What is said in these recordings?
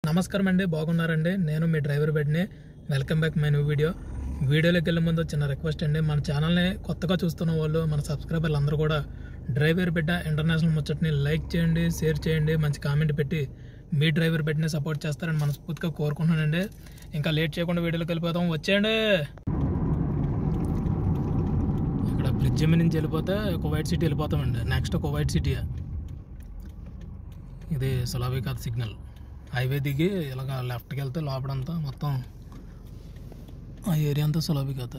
నమస్కారం అండి బాగున్నారండి నేను మీ డ్రైవర్ బెడ్ని welcome back my new video వీడియోలోకి వెళ్ళే ముందు చిన్న రిక్వెస్ట్ అండి మన ఛానల్ని కొత్తగా చూస్తున్న వాళ్ళు మన సబ్స్క్రైబర్లు అందరూ కూడా డ్రైవర్ బిడ్డ ఇంటర్నేషనల్ ముచ్చట్ని లైక్ చేయండి షేర్ చేయండి మంచి కామెంట్ పెట్టి మీ డ్రైవర్ బిడ్డని సపోర్ట్ చేస్తారని మనస్ఫూర్తిగా కోరుకుంటున్నానండి ఇంకా లేట్ చేయకుండా వీడియోలోకి వెళ్ళిపోతాం వచ్చేయండి ఇక్కడ బ్రిడ్జ్ మీద నుంచి వెళ్ళిపోతే కువైట్ సిటీ వెళ్ళిపోతామండి నెక్స్ట్ కువైట్ సిటీ ఇది సులాబికాత్ సిగ్నల్ హైవే దిగి ఇలాగ లెఫ్ట్కి వెళ్తే లోపలంతా మొత్తం ఆ ఏరియా అంతా సులాబికాత్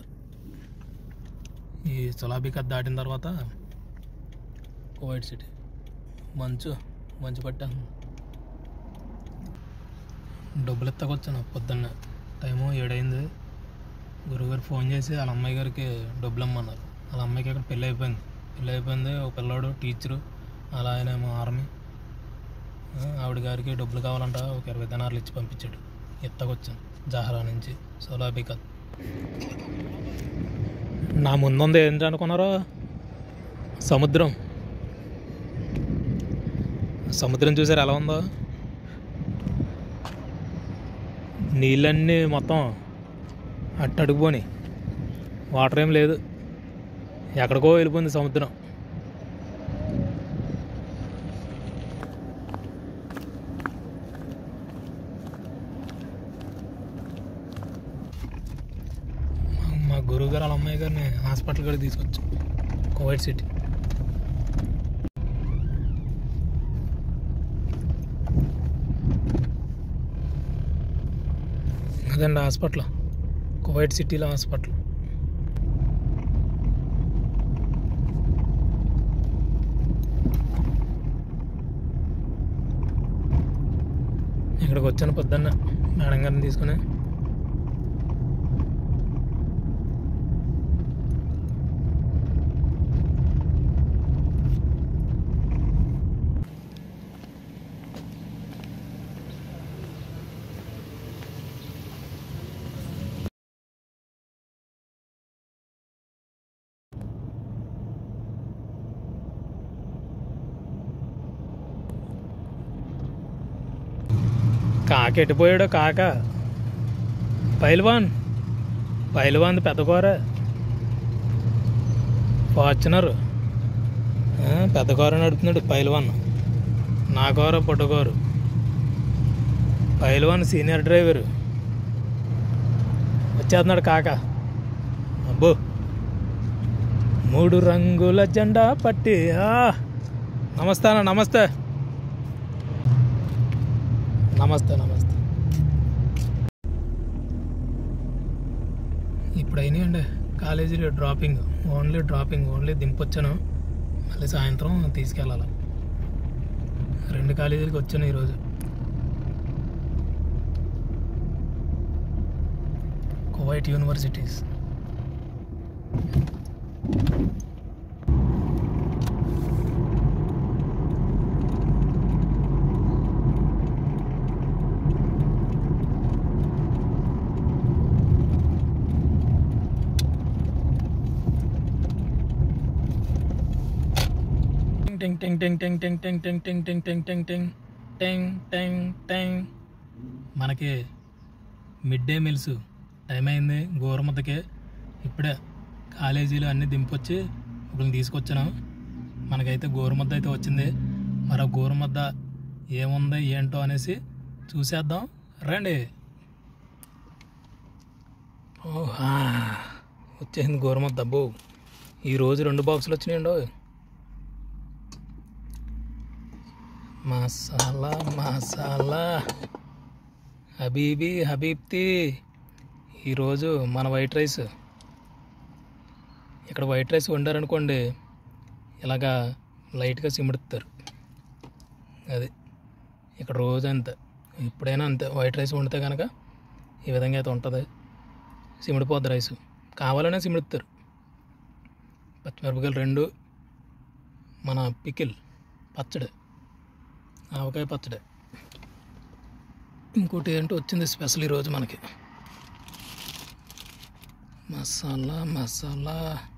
ఈ సులాబికాత్ దాటిన తర్వాత కువైట్ సిటీ మంచు మంచు పట్టాను డబ్బులు ఎత్తకొచ్చాను పొద్దున్న టైము ఏడైంది గురువుగారు ఫోన్ చేసి వాళ్ళ అమ్మాయి గారికి డబ్బులు ఇమ్మన్నారు వాళ్ళ అమ్మాయికి అక్కడ పెళ్ళి అయిపోయింది పెళ్ళి అయిపోయింది ఒక పిల్లోడు టీచరు అలా ఆయనేమో ఆర్మీ ఆ, ఆవిడ గారికి డబ్బులు కావాలంట ఒక ఇరవై దినార్లు ఇచ్చి పంపించాడు ఎత్తకొచ్చాను జహరా నుంచి సోలాబికత్ నా ముందుంది ఏంటి అనుకున్నారో సముద్రం సముద్రం చూసారు ఎలా ఉందో నీళ్ళన్నీ మొత్తం అట్టడుగుపోని వాటర్ ఏం లేదు ఎక్కడికో వెళ్ళిపోయింది సముద్రం మా- మా గురువు గారు వాళ్ళ అమ్మాయి గారిని హాస్పిటల్ కూడా తీసుకొచ్చాం కోవిడ్ సిటీ అదండి హాస్పిటల్ కువైట్ సిటీలో హాస్పిటల్ ఇక్కడికి వచ్చాను పొద్దున్న మేడం గారిని తీసుకుని కాక ఎట్టిపోయాడు కాక పైల్వాన్ పైల్వాన్ పెద్ద కూర ఫార్చునర్ ఆ, పెద్ద కూర నడుపుతున్నాడు పైల్వాన్ నా కూర పుట్టకూరు పైల్వాన్ సీనియర్ డ్రైవర్ వచ్చేస్తున్నాడు కాక అబ్బో మూడు రంగుల జెండా పట్టి ఆ, నమస్తే అన్న నమస్తే నమస్తే నమస్తే ఇప్పుడు అయినాయండి కాలేజీలో డ్రాపింగ్ ఓన్లీ డ్రాపింగ్ ఓన్లీ దింపొచ్చాను మళ్ళీ సాయంత్రం తీసుకెళ్ళాలి రెండు కాలేజీలకి వచ్చాను ఈరోజు కువైట్ యూనివర్సిటీస్ టింగ్ టింగ్ టింగ్ టింగ్ టింగ్ టింగ్ టింగ్ టింగ్ టింగ్ టింగ్ టింగ్ టింగ్ టింగ్ టింగ్ టింగ్ మనకి మిడ్ డే మీల్స్ టైం అయింది గోరముద్దకి ఇప్పుడే కాలేజీలు అన్నీ దింపొచ్చి ఇప్పుడు తీసుకొచ్చాను మనకైతే గోరుముద్ద అయితే వచ్చింది మరో గోరుముద్ద ఏముంది ఏంటో అనేసి చూసేద్దాం రండి ఓహా వచ్చేసింది గోరుముద్ద అబ్బో ఈరోజు రెండు బాక్సులు వచ్చినాయండో మసాలా మసాలా హబీబీ హబీబ్తి ఈరోజు మన వైట్ రైస్ ఇక్కడ వైట్ రైస్ వండారనుకోండి ఇలాగా లైట్గా సిముడుతారు అది ఇక్కడ రోజు అంతే ఎప్పుడైనా అంతే వైట్ రైస్ వండితే కనుక ఈ విధంగా అయితే ఉంటుంది సిమిడిపోద్ది రైస్ కావాలనే సిముడుతారు పచ్చిమిరపకాయలు రెండు మన పికిల్ పచ్చడి ఆవకాయ పచ్చడి ఇంకోటి ఏంటో వచ్చింది స్పెషల్ ఈరోజు మనకి మసాలా మసాలా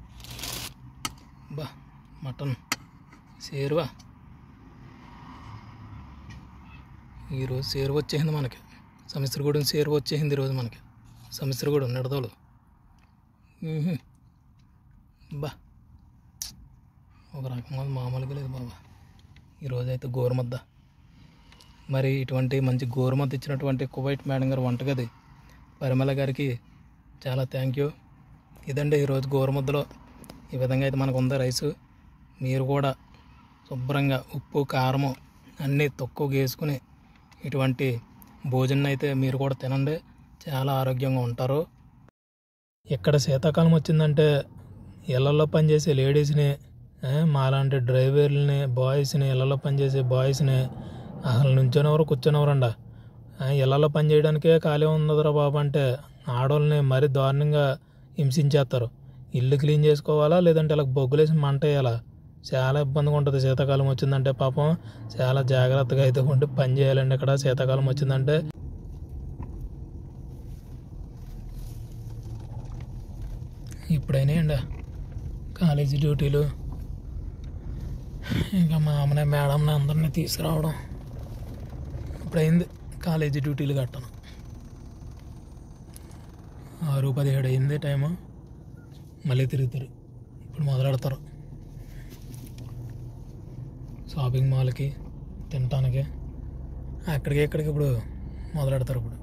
బా మటన్ సేరువా ఈరోజు సేరు వచ్చేసింది మనకి సమిశ్రగూడెం సేరు వచ్చేసింది ఈరోజు మనకి సమిశ్రగూడెం నిడదోలు మ్మ్హ్మ్. బా ఒక రకంగా ఉంది, మామూలుగా లేదు బాబా ఈరోజు అయితే గోరుమద్ద మరి ఇటువంటి మంచి గోరుమద్ద ఇచ్చినటువంటి కువైట్ మేడం గారు వంటగది పరిమళ గారికి చాలా థ్యాంక్ యూ ఇదండి ఈరోజు గోరుముద్దలో ఈ విధంగా అయితే మనకు ఉంది రైసు మీరు కూడా శుభ్రంగా ఉప్పు కారము అన్నీ తక్కువగా వేసుకుని ఇటువంటి భోజనం అయితే మీరు కూడా తినండి చాలా ఆరోగ్యంగా ఉంటారు ఇక్కడ శీతాకాలం వచ్చిందంటే ఇళ్లలో పనిచేసే లేడీస్ని ఏ, మాలాంటి డ్రైవర్లని బాయ్స్ని ఇళ్లలో పనిచేసే బాయ్స్ని అసలు నుంచోనెవరు కూర్చోనెవరండా ఇళ్లలో పని చేయడానికే ఖాళీ ఉండదురా బాబు అంటే ఆడవాళ్ళని మరీ దారుణంగా హింసించేస్తారు ఇల్లు క్లీన్ చేసుకోవాలా లేదంటే ఇలా బొగ్గులేసి మంట వేయాలా చాలా ఇబ్బందిగా ఉంటుంది శీతాకాలం వచ్చిందంటే పాపం చాలా జాగ్రత్తగా అయితే ఉండి పని చేయాలండి ఇక్కడ శీతాకాలం వచ్చిందంటే ఇప్పుడైనా అండి కాలేజీ డ్యూటీలు ఇంకా మా అమ్మనే మేడంని అందరినీ తీసుకురావడం ఇప్పుడైంది కాలేజీ డ్యూటీలు కట్టను ఆరు పదిహేడు అయింది టైము మళ్ళీ తిరుగుతారు ఇప్పుడు మొదలెడతారు షాపింగ్ మాల్కి తినటానికి అక్కడికి ఇక్కడికి ఇప్పుడు మొదలెడతారు ఇప్పుడు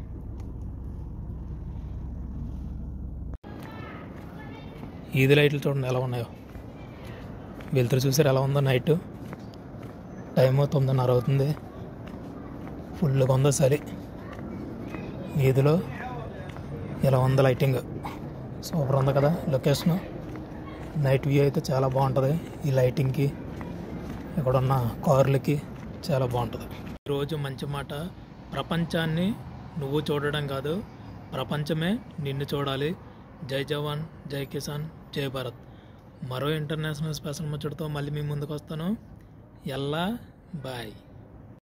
ఈది లైట్లు చూడండి ఎలా ఉన్నాయో వెళ్తురు చూసారు ఎలా ఉందో నైట్ టైము తొమ్మిదిన్నర అవుతుంది ఫుల్గా ఉందో సరే ఈదిలో ఇలా ఉంది లైటింగ్ సూపర్ ఉంది కదా లొకేషన్ నైట్ వ్యూ అయితే చాలా బాగుంటుంది ఈ లైటింగ్కి ఇక్కడ ఉన్న కార్లకి చాలా బాగుంటుంది ఈరోజు మంచి మాట ప్రపంచాన్ని నువ్వు చూడడం కాదు ప్రపంచమే నిన్ను చూడాలి జై జవాన్ జై కిసాన్ జై భారత్ మరో ఇంటర్నేషనల్ స్పెషల్ ముచ్చటతో మళ్ళీ మీ ముందుకు వస్తాను ఎల్లా బాయ్